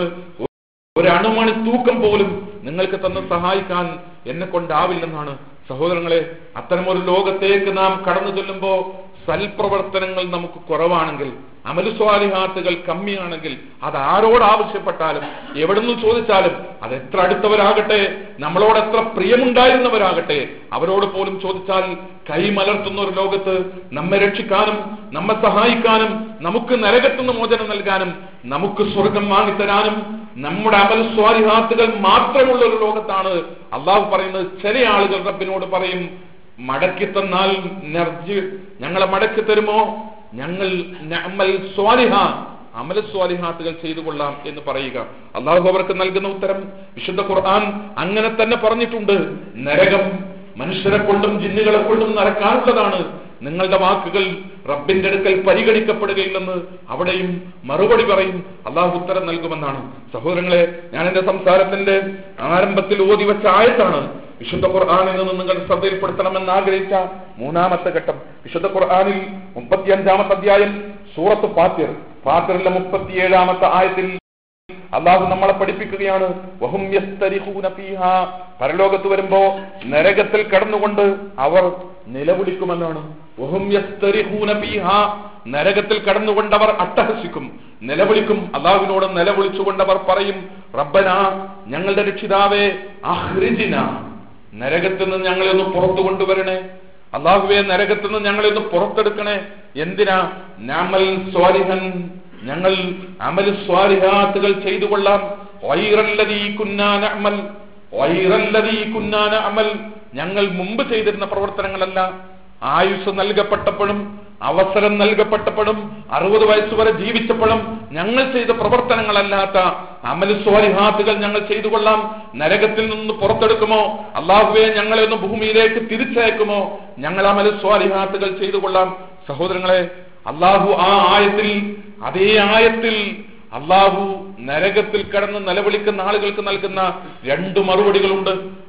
ഒരു അണുമണി തൂക്കം പോലും നിങ്ങൾക്ക് തന്ന് സഹായിക്കാൻ എന്നെ കൊണ്ടാവില്ലെന്നാണ് സഹോദരങ്ങളെ അത്തരമൊരു ലോകത്തേക്ക് നാം കടന്നു ചെല്ലുമ്പോ സൽപ്രവർത്തനങ്ങൾ നമുക്ക് കുറവാണെങ്കിൽ അമലുസ്വാലിഹാത്തുകൾ കമ്മിയാണെങ്കിൽ അത് ആരോട് ആവശ്യപ്പെട്ടാലും എവിടുന്ന് ചോദിച്ചാലും അത് എത്ര അടുത്തവരാകട്ടെ നമ്മളോട് എത്ര പ്രിയമുണ്ടായിരുന്നവരാകട്ടെ അവരോട് പോലും ചോദിച്ചാൽ കൈമലർത്തുന്ന ഒരു ലോകത്ത് നമ്മെ രക്ഷിക്കാനും നമ്മെ സഹായിക്കാനും നമുക്ക് നരകത്തുനിന്ന് മോചനം നൽകാനും നമുക്ക് സ്വർഗം വാങ്ങിത്തരാനും നമ്മുടെ അമൽ സ്വാലിഹാത്തുകൾ മാത്രമുള്ള ഒരു ലോകത്താണ് അള്ളാഹു പറയുന്നത് ചില ആളുകൾ റബ്ബിനോട് പറയും മടക്കി തന്നാൽ നർജി ഞങ്ങളെ മടക്കി തരുമോ ഞങ്ങൾ നഅമൽ സ്വാലിഹ അമല സ്വാലിഹാത്തുകൾ ചെയ്തു കൊള്ളാം എന്ന് പറയുക അള്ളാഹു അവർക്ക് നൽകുന്ന ഉത്തരം വിശുദ്ധ ഖുർആൻ അങ്ങനെ തന്നെ പറഞ്ഞിട്ടുണ്ട് നരകം മനുഷ്യരെ കൊണ്ടും ജിന്നുകളെ കൊണ്ടും നടക്കാനുള്ളതാണ് നിങ്ങളുടെ വാക്കുകൾ റബ്ബിന്റെ അടുക്കൽ പരിഗണിക്കപ്പെടുകയില്ലെന്ന് അവിടെയും മറുപടി പറയും അള്ളാഹു ഉത്തരം നൽകുമെന്നാണ് സഹോദരങ്ങളെ ഞാൻ എന്റെ സംസാരത്തിന്റെ ആരംഭത്തിൽ ഓതി വെച്ച ആയത്താണ് വിശുദ്ധ ഖുർആാനിൽ നിന്ന് നിങ്ങൾ ശ്രദ്ധയിൽപ്പെടുത്തണമെന്ന് ആഗ്രഹിച്ച മൂന്നാമത്തെ ഘട്ടം വിശുദ്ധ ഖുർആാനിൽ മുപ്പത്തിയഞ്ചാമത്തെ അധ്യായം സൂറത്ത് ഫാത്തിർ ഫാത്തിറിലെ മുപ്പത്തിയേഴാമത്തെ ആയത്തിൽ അള്ളാഹു നമ്മളെ പഠിപ്പിക്കുകയാണ് വഹും യസ്തരിഖൂന ഫീഹാ. പരലോകത്ത് വരുമ്പോ നരകത്തിൽ കടന്നുകൊണ്ട് അവർ നിലവിളിക്കുമെന്നാണ് വഹും യസ്തരിഖൂന ഫീഹാ. നരകത്തിൽ കടന്നുകൊണ്ട് അവർ അട്ടഹസിക്കും നിലവിളിക്കും അള്ളാഹുവിനോട് നിലവിളിച്ചുകൊണ്ട് അവർ പറയും റബ്ബന ഞങ്ങളുടെ രക്ഷിതാവേ അഹ്രിജിന നരകത്തിൽ നിന്ന് ഞങ്ങളെ ഒന്ന് പുറത്തു കൊണ്ടുവരണേ അള്ളാഹുവെ നരകത്തിൽ നിന്ന് ഞങ്ങളെ ഒന്ന് പുറത്തെടുക്കണേ എന്തിനാ നാമൽ സ്വാലിഹൻ ഞങ്ങൾ അമൽ സ്വാലിഹാത്തുകൾ ചെയ്തു കൊള്ളാം വൈറല്ലതീ കുന്നാന അമൽ വൈറല്ലതീ കുന്നാന അമൽ ഞങ്ങൾ മുമ്പ് ചെയ്തിരുന്ന പ്രവർത്തനങ്ങളല്ല ആയുസ് നൽകപ്പെട്ടപ്പോഴും അവസരം നൽകപ്പെട്ടപ്പോഴും അറുപത് വയസ്സ് വരെ ജീവിച്ചപ്പോഴും ഞങ്ങൾ ചെയ്ത പ്രവർത്തനങ്ങളല്ലാത്ത അമൽ സ്വാലിഹാത്തുകൾ ഞങ്ങൾ ചെയ്തു കൊള്ളാം നരകത്തിൽ നിന്ന് പുറത്തെടുക്കുമോ അള്ളാഹുവെ ഞങ്ങളെ ഒന്ന് ഭൂമിയിലേക്ക് തിരിച്ചയക്കുമോ ഞങ്ങൾ അമൽ സ്വാലിഹാത്തുകൾ ചെയ്തു കൊള്ളാം സഹോദരങ്ങളെ അള്ളാഹു ആ ആയത്തിൽ അതേ ആയത്തിൽ അള്ളാഹു നരകത്തിൽ കടന്ന് നിലവിളിക്കുന്ന ആളുകൾക്ക് നൽകുന്ന രണ്ട് മറുപടികളുണ്ട്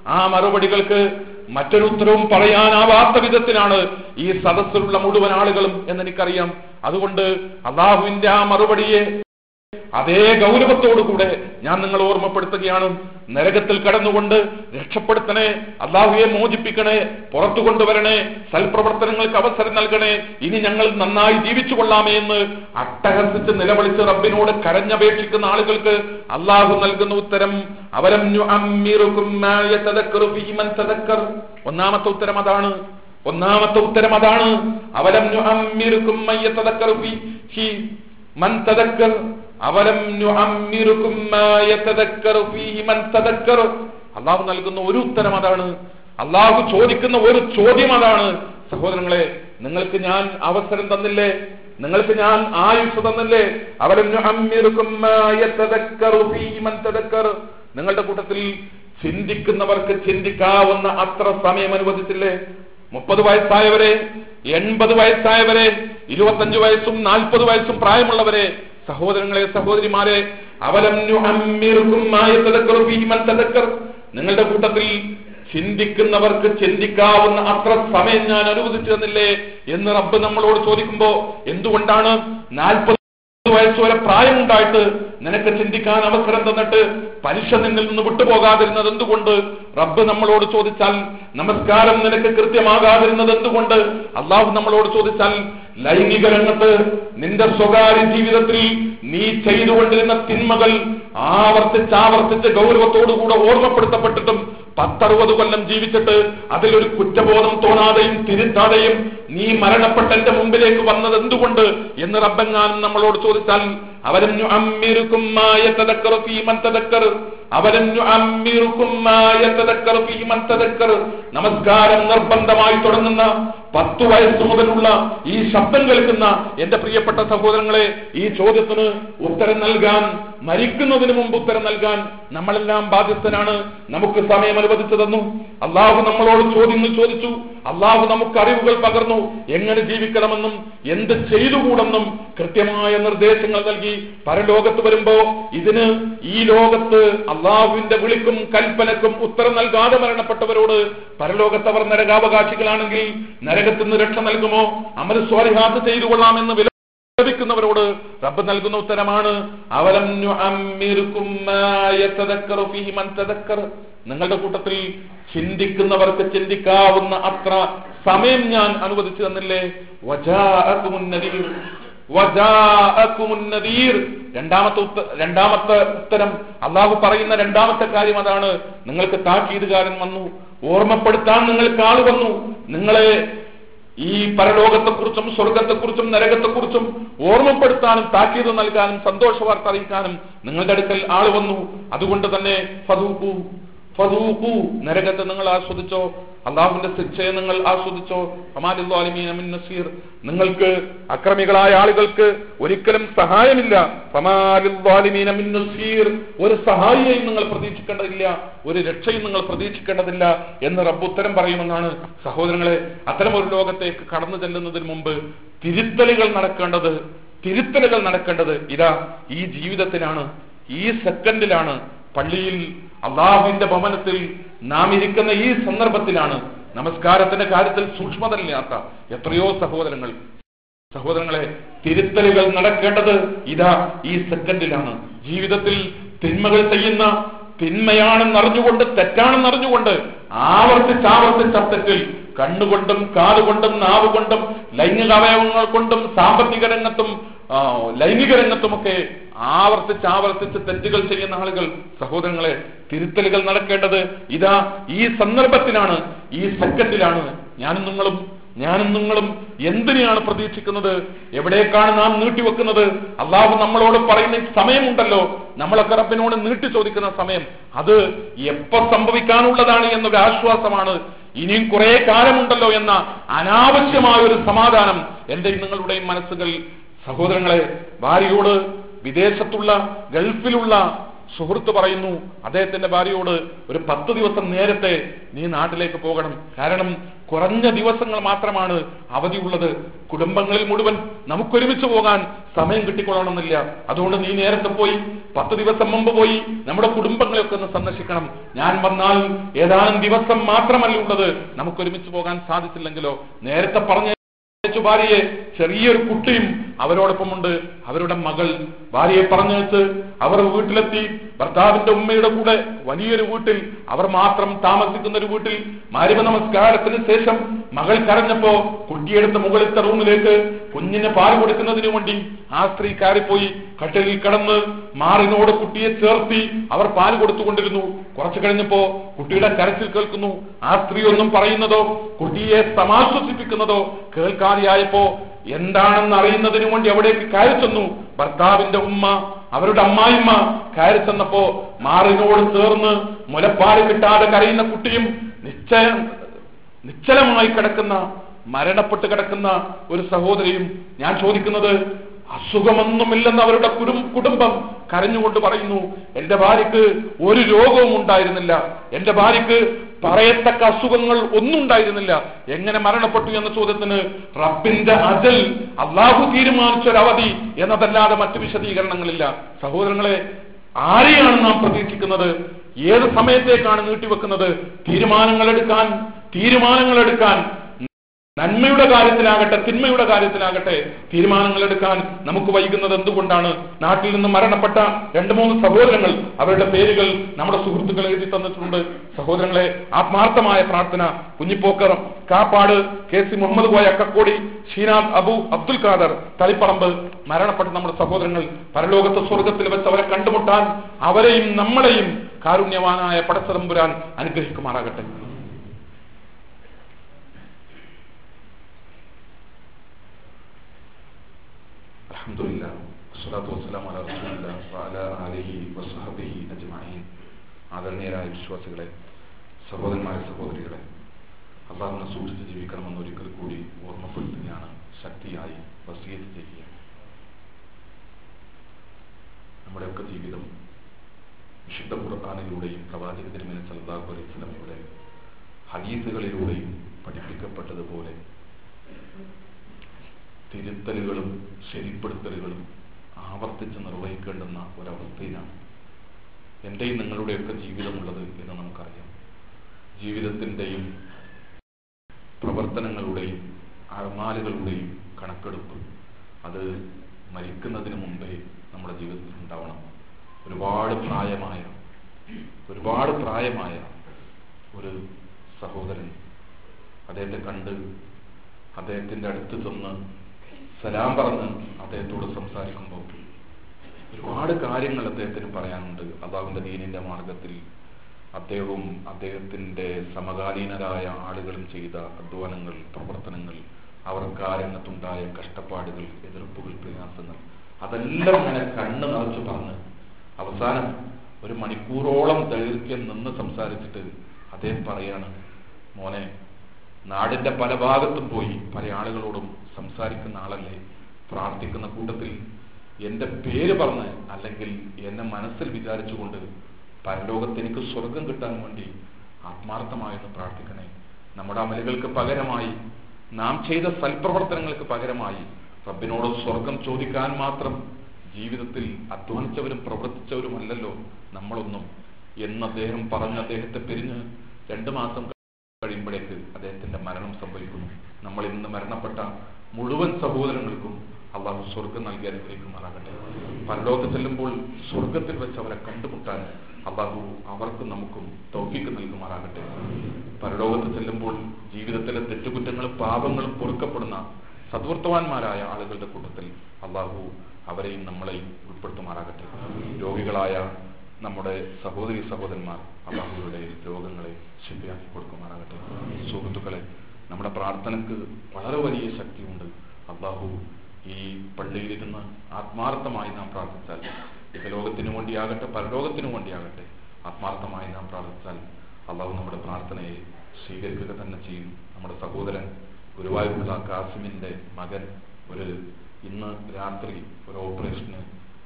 ആ മറുപടികൾക്ക് മറ്റൊരു ഉത്തരവും പറയാനാവാത്ത വിധത്തിലാണ് ഈ സദസ്സിലുള്ള മുഴുവൻ ആളുകളും എന്നെനിക്കറിയാം അതുകൊണ്ട് അള്ളാഹുവിന്റെ ആ മറുപടിയെ അതേ ഗൗരവത്തോടുകൂടെ ഞാൻ നിങ്ങൾ ഓർമ്മപ്പെടുത്തുകയാണ് നരകത്തിൽ കടന്നുകൊണ്ട് രക്ഷപ്പെടുത്തണേ അള്ളാഹുയെ മോചിപ്പിക്കണേ പുറത്തു കൊണ്ടുവരണേ സൽപ്രവർത്തനങ്ങൾക്ക് അവസരം നൽകണേ ഇനി ഞങ്ങൾ നന്നായി ജീവിച്ചു കൊള്ളാമേ എന്ന് അട്ടഹസിച്ച് നിലവിളിച്ച് റബ്ബിനോട് കരഞ്ഞപേക്ഷിക്കുന്ന ആളുകൾക്ക് അള്ളാഹു നൽകുന്ന ഉത്തരം അവരം നുഅമ്മിറുകും മാ യതദക്കറു ഫീ മൻ തദക്കർ. ഒന്നാമത്തെ ഉത്തരം അതാണ് ഒന്നാമത്തെ ഉത്തരം അതാണ് അവലം നുഅമ്മിറുകും മൻ യതദക്കറു ഫീഹി മൻ തദക്കർ അവലം നുഅമ്മിറുകും മാ യതദക്കറു ഫീഹി മൻ തദക്കർ അള്ളാഹു നൽകുന്ന ഒരു ഉത്തരം അതാണ് അള്ളാഹു ചോദിക്കുന്ന ഒരു ചോദ്യം അതാണ് സഹോദരങ്ങളെ നിങ്ങൾക്ക് ഞാൻ അവസരം തന്നില്ലേ നിങ്ങൾക്ക് ഞാൻ ആയുസ് തന്നില്ലേ അവലം നുഅമ്മിറുകും മാ യതദക്കറു ഫീഹി മൻ തദക്കർ നിങ്ങളുടെ കൂട്ടത്തിൽ ചിന്തിക്കുന്നവർക്ക് ചിന്തിക്കാവുന്ന അത്ര സമയം അനുവദിച്ചില്ലേ മുപ്പത് വയസ്സായവരെ എൺപത് വയസ്സായവരെ ഇരുപത്തഞ്ച് വയസ്സും നാൽപ്പത് വയസ്സും പ്രായമുള്ളവരെ സഹോദരങ്ങളെ സഹോദരിമാരെ അവലം നുഅമ്മിറുകും മാ യതദക്കറു ഫീഹി മൻ തദക്കർ നിങ്ങളുടെ കൂട്ടത്തിൽ ചിന്തിക്കുന്നവർക്ക് ചിന്തിക്കാവുന്ന അത്ര സമയം ഞാൻ അനുവദിച്ചു തന്നില്ലേ എന്ന് റബ്ബ് നമ്മളോട് ചോദിക്കുമ്പോ എന്തുകൊണ്ടാണ് നാൽപ്പത് വയസ്സ് വരെ പ്രായമുണ്ടായിട്ട് നിനക്ക് ചിന്തിക്കാൻ അവസരം തന്നിട്ട് പലിശ നിന്നിൽ നിന്ന് വിട്ടുപോകാതിരുന്നത് എന്തുകൊണ്ട് റബ്ബ് നമ്മളോട് ചോദിച്ചാൽ നമസ്കാരം നിനക്ക് കൃത്യമാകാതിരുന്നത് എന്തുകൊണ്ട് അള്ളാഹു നമ്മളോട് ചോദിച്ചാൽ ലൈംഗിക രംഗത്ത് നിന്റെ സ്വകാര്യ ജീവിതത്തിൽ നീ ചെയ്തുകൊണ്ടിരുന്ന തിന്മകൾ ആവർത്തിച്ച് ആവർത്തിച്ച് ഗൗരവത്തോടുകൂടെ ഓർമ്മപ്പെടുത്തപ്പെട്ടിട്ടും പത്തറുപത് കൊല്ലം ജീവിച്ചിട്ട് അതിലൊരു കുറ്റബോധം തോന്നാതെയും തിരുത്താതെയും നീ മരണപ്പെട്ട എന്റെ മുമ്പിലേക്ക് വന്നത് എന്തുകൊണ്ട് എന്ന് റബ്ബെങ്ങാനും നമ്മളോട് ചോദിച്ചാൽ അവരും അമ്മിരുക്കും അവരും അമ്മിറുക്കും നമസ്കാരം നിർബന്ധമായി തുടങ്ങുന്ന പത്തു വയസ്സ് മുതലുള്ള ഈ ശബ്ദം കേൾക്കുന്ന എന്റെ പ്രിയപ്പെട്ട സഹോദരങ്ങളെ ഈ ചോദ്യത്തിന് ഉത്തരം നൽകാൻ മരിക്കുന്നതിന് മുമ്പ് ഉത്തരം നൽകാൻ നമ്മളെല്ലാം ബാധ്യസ്ഥനാണ് നമുക്ക് സമയം അനുവദിച്ചു തന്നു അള്ളാഹു നമ്മളോട് ചോദ്യങ്ങൾ ചോദിച്ചു അള്ളാഹു നമുക്ക് അറിവുകൾ പകർന്നു എങ്ങനെ ജീവിക്കണമെന്നും എന്ത് ചെയ്തുകൂടെന്നും കൃത്യമായ നിർദ്ദേശങ്ങൾ നൽകി പരലോകത്ത് വരുമ്പോ ഇതിന് ഈ ലോകത്ത് അള്ളാഹുവിന്റെ വിളിക്കും കൽപ്പനക്കും ഉത്തരം നൽകാതെ മരണപ്പെട്ടവരോട് പരലോകത്ത് അവർ നരകാവകാശികളാണെങ്കിൽ നരകത്തിൽ നിന്ന് രക്ഷ നൽകുമോ അമൽ സ്വാലിഹാത്ത് ചെയ്തു കൊള്ളാമെന്ന് വില ലഭിക്കുന്നവരോട് റബ്ബ് നൽകുന്ന ഉത്തരമാണ് അവലം നുഅമ്മിറുകും മാ യതദക്കറു ഫീഹി മൻ തദക്കർ നിങ്ങളുടെ കൂട്ടത്തിൽ ചിന്തിക്കുന്നവർക്ക് ചിന്തിക്കാവുന്ന അത്ര സമയം ഞാൻ അനുവദിച്ചു തന്നില്ലേ വജാഅകുമുൻ നദീർ വജാഅകുമുൻ നദീർ രണ്ടാമത്തെ ഉത്ത രണ്ടാമത്തെ ഉത്തരം അള്ളാഹു പറയുന്ന രണ്ടാമത്തെ കാര്യം അതാണ് നിങ്ങൾക്ക് താക്കീതുകാരൻ വന്നു ഓർമ്മപ്പെടുത്താൻ നിങ്ങൾക്ക് ആള് വന്നു നിങ്ങളെ ഈ പരലോകത്തെക്കുറിച്ചും സ്വർഗത്തെക്കുറിച്ചും നരകത്തെക്കുറിച്ചും ഓർമ്മപ്പെടുത്താനും താക്കീത് നൽകാനും സന്തോഷ വാർത്ത അറിയിക്കാനും നിങ്ങളുടെ അടുക്കൽ ആള് വന്നു അതുകൊണ്ട് തന്നെ ഫതൂക്കു ഫതൂക്കു നരകത്തെ നിങ്ങൾ ആസ്വദിച്ചോ അള്ളാഹുവിന്റെ ശിക്ഷയെ നിങ്ങൾ ആസ്വദിച്ചോ ഫമാലിദ്വാലിമീന മിൻ നസീർ നിങ്ങൾക്ക് അക്രമികളായ ആളുകൾക്ക് ഒരിക്കലും സഹായമില്ല ഫമാലിദ്വാലിമീന മിൻ നസീർ ഒരു സഹായിയെയും നിങ്ങൾ പ്രതീക്ഷിക്കേണ്ടതില്ല ഒരു രക്ഷയും നിങ്ങൾ പ്രതീക്ഷിക്കേണ്ടതില്ല എന്ന് റബ്ബ് ഉത്തരം പറയുമെന്നാണ് സഹോദരങ്ങളെ അത്തരം ഒരു ലോകത്തേക്ക് കടന്നു ചെല്ലുന്നതിന് മുമ്പ് തിരുത്തലുകൾ നടക്കേണ്ടത് തിരുത്തലുകൾ നടക്കേണ്ടത് ഇതാ ഈ ജീവിതത്തിലാണ് ഈ സെക്കൻഡിലാണ് പള്ളിയിൽ അള്ളാഹുവിന്റെ ഭവനത്തിൽ നാം ഇരിക്കുന്ന ഈ സന്ദർഭത്തിലാണ് നമസ്കാരത്തിന്റെ കാര്യത്തിൽ സൂക്ഷ്മതയില്ലാത്ത എത്രയോ സഹോദരങ്ങൾ സഹോദരങ്ങളെ തിരുത്തലുകൾ നടക്കേണ്ടത് ഇതാ ഈ സെക്കൻഡിലാണ് ജീവിതത്തിൽ തിന്മകൾ ചെയ്യുന്ന തിന്മയാണെന്നറിഞ്ഞുകൊണ്ട് തെറ്റാണെന്നറിഞ്ഞുകൊണ്ട് ആവർത്തിച്ച് ആവർത്തിച്ച് അത്തറ്റിൽ കണ്ണുകൊണ്ടും കാതുകൊണ്ടും നാവുകൊണ്ടും ലൈംഗിക അവയവങ്ങൾ കൊണ്ടും സാമ്പത്തിക രംഗത്തും ആ, ലൈംഗിക രംഗത്തുമൊക്കെ ആവർത്തിച്ച് ആവർത്തിച്ച് തെറ്റുകൾ ചെയ്യുന്ന ആളുകൾ സഹോദരങ്ങളെ തിരുത്തലുകൾ നടക്കേണ്ടത് ഇതാ ഈ സന്ദർഭത്തിലാണ് ഈ സെക്കൻഡിലാണ് ഞാനും നിങ്ങളും ഞാനും നിങ്ങളും എന്തിനെയാണ് പ്രതീക്ഷിക്കുന്നത് എവിടേക്കാണ് നാം നീട്ടിവെക്കുന്നത് അള്ളാഹു നമ്മളോട് പറയുന്ന ഈ സമയമുണ്ടല്ലോ നമ്മളൊക്കെ റബ്ബിനോട് നീട്ടി ചോദിക്കുന്ന സമയം അത് എപ്പോ സംഭവിക്കാനുള്ളതാണ് എന്നൊരു ആശ്വാസമാണ് ഇനിയും കുറെ കാലമുണ്ടല്ലോ എന്ന അനാവശ്യമായ ഒരു സമാധാനം എന്റെയും നിങ്ങളുടെയും മനസ്സുകൾ സഹോദരങ്ങളെ ഭാര്യയോട് വിദേശത്തുള്ള ഗൾഫിലുള്ള സുഹൃത്ത് പറയുന്നു അദ്ദേഹത്തിന്റെ ഭാര്യയോട് ഒരു പത്ത് ദിവസം നേരത്തെ നീ നാട്ടിലേക്ക് പോകണം കാരണം കുറഞ്ഞ ദിവസങ്ങൾ മാത്രമാണ് അവധിയുള്ളത് കുടുംബങ്ങളിൽ മുഴുവൻ നമുക്കൊരുമിച്ച് പോകാൻ സമയം കിട്ടിക്കൊള്ളണമെന്നില്ല അതുകൊണ്ട് നീ നേരത്തെ പോയി പത്ത് ദിവസം മുമ്പ് പോയി നമ്മുടെ കുടുംബങ്ങളെയൊക്കെ ഒന്ന് സന്ദർശിക്കണം ഞാൻ വന്നാൽ ഏതാനും ദിവസം മാത്രമല്ല ഉള്ളത് നമുക്കൊരുമിച്ച് പോകാൻ സാധിച്ചില്ലെങ്കിലോ നേരത്തെ പറഞ്ഞ അയച്ചു ഭാര്യയെ ചെറിയൊരു കുട്ടിയും അവരോടൊപ്പമുണ്ട് അവരുടെ മകൾ ഭാര്യയെ പറഞ്ഞയച്ച് അവർ വീട്ടിലെത്തി ഭർത്താവിന്റെ ഉമ്മയുടെ കൂടെ വലിയൊരു വീട്ടിൽ അവർ മാത്രം താമസിക്കുന്ന ഒരു വീട്ടിൽ മാരിമ നമസ്കാരത്തിന് ശേഷം മകൾ കരഞ്ഞപ്പോ കുട്ടിയെടുത്ത് മുകളിലത്തെ റൂമിലേക്ക് കുഞ്ഞിന് പാൽ കൊടുക്കുന്നതിനു വേണ്ടി ആ സ്ത്രീ കയറിപ്പോയി കട്ടിലിൽ കിടന്ന് മാറിനോട് കുട്ടിയെ ചേർത്തി അവർ പാൽ കൊടുത്തുകൊണ്ടിരുന്നു കുറച്ചു കഴിഞ്ഞപ്പോ കുട്ടിയുടെ കരച്ചിൽ കേൾക്കുന്നു ആ സ്ത്രീ ഒന്നും പറയുന്നതോ കുട്ടിയെ സമാശ്വസിപ്പിക്കുന്നതോ കേൾക്കാതെയായപ്പോ എന്താണെന്ന് അറിയുന്നതിനു വേണ്ടി അവിടേക്ക് കയറി ചെന്നു ഭർത്താവിന്റെ ഉമ്മ അവരുടെ അമ്മായിമ്മ കയറി ചെന്നപ്പോ മാറിനോട് ചേർന്ന് മുലപ്പാല് കിട്ടാതെ കരയുന്ന കുട്ടിയും നിശ്ചയം നിശ്ചലമായി കിടക്കുന്ന മരണപ്പെട്ട് കിടക്കുന്ന ഒരു സഹോദരിയും ഞാൻ ചോദിക്കുന്നത് അസുഖമൊന്നുമില്ലെന്ന് അവരുടെ കുടും കുടുംബം കരഞ്ഞുകൊണ്ട് പറയുന്നു എന്റെ ഭാര്യക്ക് ഒരു രോഗവും ഉണ്ടായിരുന്നില്ല എന്റെ ഭാര്യക്ക് പറയത്തക്ക അസുഖങ്ങൾ ഒന്നും ഉണ്ടായിരുന്നില്ല എങ്ങനെ മരണപ്പെട്ടു എന്ന ചോദ്യത്തിന് റബ്ബിന്റെ അജൽ അള്ളാഹു തീരുമാനിച്ച ഒരു അവധി എന്നതല്ലാതെ മറ്റു വിശദീകരണങ്ങളില്ല സഹോദരങ്ങളെ ആരെയാണ് നാം പ്രതീക്ഷിക്കുന്നത് ഏത് സമയത്തേക്കാണ് നീട്ടിവെക്കുന്നത് തീരുമാനങ്ങൾ എടുക്കാൻ തീരുമാനങ്ങൾ എടുക്കാൻ നന്മയുടെ കാര്യത്തിലാകട്ടെ തിന്മയുടെ കാര്യത്തിലാകട്ടെ തീരുമാനങ്ങൾ എടുക്കാൻ നമുക്ക് വൈകുന്നത് എന്തുകൊണ്ടാണ് നാട്ടിൽ നിന്ന് മരണപ്പെട്ട രണ്ട് മൂന്ന് സഹോദരങ്ങൾ അവരുടെ പേരുകൾ നമ്മുടെ സുഹൃത്തുക്കൾ എഴുതി തന്നിട്ടുണ്ട് സഹോദരങ്ങളെ ആത്മാർത്ഥമായ പ്രാർത്ഥന കുഞ്ഞിപ്പോക്കർ കാപ്പാട് കെ സി മുഹമ്മദ് കോയ അക്കക്കോടി ഷീനാഥ് അബു അബ്ദുൽ ഖാദർ തളിപ്പറമ്പ് മരണപ്പെട്ട നമ്മുടെ സഹോദരങ്ങൾ പരലോകത്തെ സ്വർഗത്തിൽ വെച്ച് അവരെ കണ്ടുമുട്ടാൻ അവരെയും നമ്മളെയും കാരുണ്യവാനായ പടച്ചതമ്പുരാൻ അനുഗ്രഹിക്കുമാറാകട്ടെ അൽഹംദുലില്ലാ വസ്സലാത്തു വസ്സലാമു അലാ റസൂലില്ലാ വഅലാ ആലിഹി വസ്സഹബിഹി അജ്മഈൻ ആദരണീയരായ വിശ്വാസികളെ സഹോദരന്മാരെ സഹോദരികളെ അള്ളാഹുവിനെ സൂക്ഷിച്ച് ജീവിക്കണമെന്ന് ഒരിക്കൽ കൂടി ഓർമ്മപ്പെടുത്തുകയാണ് ശക്തിയായി വസീയത്ത് ചെയ്യുക നമ്മുടെയൊക്കെ ജീവിതം വിശുദ്ധ ഖുർആാനിലൂടെയും പ്രവാചക തിരുമേനി സല്ലല്ലാഹു അലൈഹി വസല്ലമയുടെ ഹദീസുകളിലൂടെയും പഠിപ്പിക്കപ്പെട്ടതുപോലെ തിരുത്തലുകളും ശരിപ്പെടുത്തലുകളും ആവർത്തിച്ച് നിർവഹിക്കേണ്ടുന്ന ഒരവസ്ഥയിലാണ് എൻ്റെയും നിങ്ങളുടെയൊക്കെ ജീവിതമുള്ളത് എന്ന് നമുക്കറിയാം ജീവിതത്തിൻ്റെയും പ്രവർത്തനങ്ങളുടെയും അഴമാലുകളുടെയും കണക്കെടുപ്പ് അത് മരിക്കുന്നതിന് മുമ്പേ നമ്മുടെ ജീവിതത്തിൽ ഉണ്ടാവണം ഒരുപാട് പ്രായമായ ഒരുപാട് പ്രായമായ ഒരു സഹോദരൻ അദ്ദേഹത്തെ കണ്ട് അദ്ദേഹത്തിന്റെ അടുത്ത് ചെന്ന് സലാം പറഞ്ഞ് അദ്ദേഹത്തോട് സംസാരിക്കുമ്പോൾ ഒരുപാട് കാര്യങ്ങൾ അദ്ദേഹത്തിന് പറയാനുണ്ട് അള്ളാഹുവിന്റെ ദീനിന്റെ മാർഗത്തിൽ അദ്ദേഹവും അദ്ദേഹത്തിന്റെ സമകാലീനരായ ആളുകളും ചെയ്ത അധ്വാനങ്ങൾ പ്രവർത്തനങ്ങൾ അവർക്ക് ആ രംഗത്തുണ്ടായ കഷ്ടപ്പാടുകൾ എതിർപ്പുകൾ പ്രയാസങ്ങൾ അതെല്ലാം ഇങ്ങനെ കണ്ണ് നിറച്ച് പറഞ്ഞ് അവസാനം ഒരു മണിക്കൂറോളം ദൈർഘ്യം നിന്ന് സംസാരിച്ചിട്ട് അദ്ദേഹം പറയാണ് മോനെ നാടിന്റെ പല ഭാഗത്തും പോയി പല ആളുകളോടും സംസാരിക്കുന്ന ആളല്ലേ പ്രാർത്ഥിക്കുന്ന കൂട്ടത്തിൽ എന്റെ പേര് പറഞ്ഞ് അല്ലെങ്കിൽ എന്നെ മനസ്സിൽ വിചാരിച്ചുകൊണ്ട് പരലോകത്ത് എനിക്ക് സ്വർഗം കിട്ടാൻ വേണ്ടി ആത്മാർത്ഥമായൊന്ന് പ്രാർത്ഥിക്കണേ നമ്മുടെ അമലുകൾക്ക് പകരമായി നാം ചെയ്ത സൽപ്രവർത്തനങ്ങൾക്ക് പകരമായി റബ്ബിനോട് സ്വർഗം ചോദിക്കാൻ മാത്രം ജീവിതത്തിൽ അധ്വാനിച്ചവരും പ്രവർത്തിച്ചവരുമല്ലല്ലോ നമ്മളൊന്നും എന്ന് അദ്ദേഹം പറഞ്ഞ് അദ്ദേഹത്തെ പിരിഞ്ഞ് രണ്ടു മാസം കഴിയുമ്പോഴേക്ക് അദ്ദേഹത്തിന്റെ മരണം സംഭവിക്കുന്നു നമ്മൾ ഇന്ന് മരണപ്പെട്ട മുഴുവൻ സഹോദരങ്ങൾക്കും അള്ളാഹു സ്വർഗം നൽകി അനുഗ്രഹിക്കുമാറാകട്ടെ പരലോകത്ത് ചെല്ലുമ്പോൾ സ്വർഗത്തിൽ വെച്ച് അവരെ കണ്ടുമുട്ടാൻ അള്ളാഹു അവർക്കും നമുക്കും തൗഫീക്ക് നൽകുമാറാകട്ടെ പരലോകത്ത് ചെല്ലുമ്പോൾ ജീവിതത്തിലെ തെറ്റുകുറ്റങ്ങളും പാപങ്ങളും പൊറുക്കപ്പെടുന്ന സദ്വർത്തവാന്മാരായ ആളുകളുടെ കൂട്ടത്തിൽ അള്ളാഹു അവരെയും നമ്മളെയും ഉൾപ്പെടുത്തുമാറാകട്ടെ രോഗികളായ നമ്മുടെ സഹോദരി സഹോദരന്മാർ അള്ളാഹുയുടെ രോഗങ്ങളെ ശരിയാക്കി കൊടുക്കുമാറാകട്ടെ സുഹൃത്തുക്കളെ നമ്മുടെ പ്രാർത്ഥനയ്ക്ക് വളരെ വലിയ ശക്തിയുണ്ട് അള്ളാഹു ഈ പള്ളിയിലിരുന്ന് ആത്മാർത്ഥമായി നാം പ്രാർത്ഥിച്ചാൽ ഇഹലോകത്തിനു വേണ്ടിയാകട്ടെ പരലോകത്തിനു വേണ്ടിയാകട്ടെ ആത്മാർത്ഥമായി നാം പ്രാർത്ഥിച്ചാൽ അള്ളാഹു നമ്മുടെ പ്രാർത്ഥനയെ സ്വീകരിക്കുക തന്നെ ചെയ്യും നമ്മുടെ സഹോദരൻ ഗുരുവായൂരുള്ള കാസിമിന്റെ മകൻ ഒരു ഇന്ന് രാത്രി ഒരു ഓപ്പറേഷന്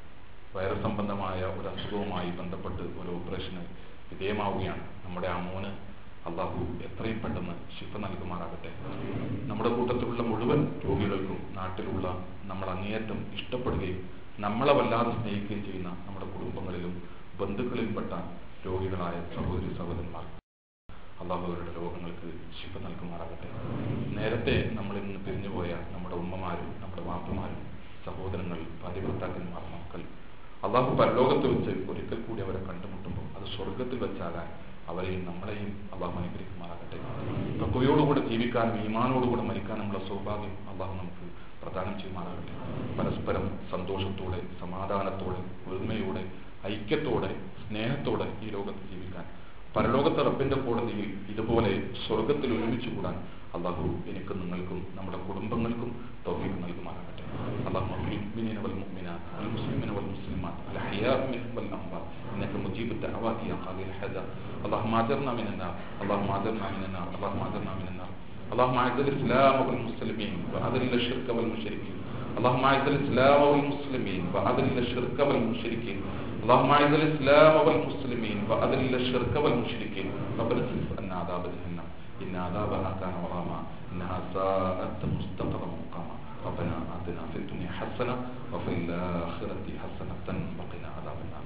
വൈറസ് സംബന്ധമായ ഒരു അസുഖവുമായി ബന്ധപ്പെട്ട് ഒരു ഓപ്പറേഷന് വിധേയമാവുകയാണ് നമ്മുടെ ആ മോന് അള്ളാഹു എത്രയും പെട്ടെന്ന് ശിഫ നൽകുമാറാകട്ടെ നമ്മുടെ കൂട്ടത്തിലുള്ള മുഴുവൻ രോഗികൾക്കും നാട്ടിലുള്ള നമ്മൾ അങ്ങേയറ്റം ഇഷ്ടപ്പെടുകയും നമ്മളെ വല്ലാതെ സ്നേഹിക്കുകയും ചെയ്യുന്ന നമ്മുടെ കുടുംബങ്ങളിലും ബന്ധുക്കളിൽപ്പെട്ട രോഗികളായ സഹോദരി സഹോദരന്മാർ അള്ളാഹു അവരുടെ രോഗങ്ങൾക്ക് ശിഫ നൽകുമാറാകട്ടെ നേരത്തെ നമ്മളിൽ നിന്ന് പിരിഞ്ഞുപോയ നമ്മുടെ ഉമ്മമാരും നമ്മുടെ വാപ്പമാരും സഹോദരങ്ങൾ ഭാര്യ ഭർത്താക്കന്മാർ മക്കൾ അള്ളാഹു പരലോകത്ത് വെച്ച് ഒരിക്കൽ കൂടി അവരെ കണ്ടുമുട്ടുമ്പോൾ അത് സ്വർഗത്തിൽ വെച്ചാകാൻ അവരെയും നമ്മളെയും അള്ളാഹു അനുഗ്രഹിക്കുമാറാകട്ടെ തക്കവയോടുകൂടെ ജീവിക്കാനും ഈമാനോടുകൂടെ മരിക്കാനുമുള്ള സൗഭാഗ്യം അള്ളാഹു നമുക്ക് പ്രദാനം ചെയ്യുമാറാകട്ടെ പരസ്പരം സന്തോഷത്തോടെ സമാധാനത്തോടെ ഒരുമയോടെ ഐക്യത്തോടെ സ്നേഹത്തോടെ ഈ ലോകത്ത് ജീവിക്കാൻ പരലോകത്തെ റബ്ബിന്റെ കോടതിയിൽ ഇതുപോലെ സ്വർഗത്തിൽ ഒരുമിച്ച് കൂടാൻ അള്ളാഹു എനിക്കും നിങ്ങൾക്കും നമ്മുടെ കുടുംബങ്ങൾക്കും തൗഫീഖ് നൽകുമാറാകട്ടെ اللهم اغفر للمؤمنين والمؤمنات والمسلمين والمسلمات الاحياء منهم والاموات انك مجيب الدعوات يا قاضي الحاجات اللهم اجرنا من النار اللهم اجرنا من النار اللهم اجرنا من النار اللهم اعز الاسلام والمسلمين واذل الشرك والمشركين اللهم اعز الاسلام والمسلمين واذل الشرك والمشركين اللهم اعز الاسلام والمسلمين واذل الشرك والمشركين ربنا اصرف عنا عذاب جهنم ان عذابها كان غراما انها ساءت مستقرا مقاما ربنا آتنا في الدنيا حسنة وفي الآخرة حسنة وقنا عذاب النار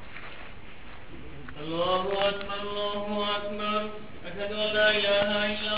الله أكبر الله أكبر أشهد أن لا إله إلا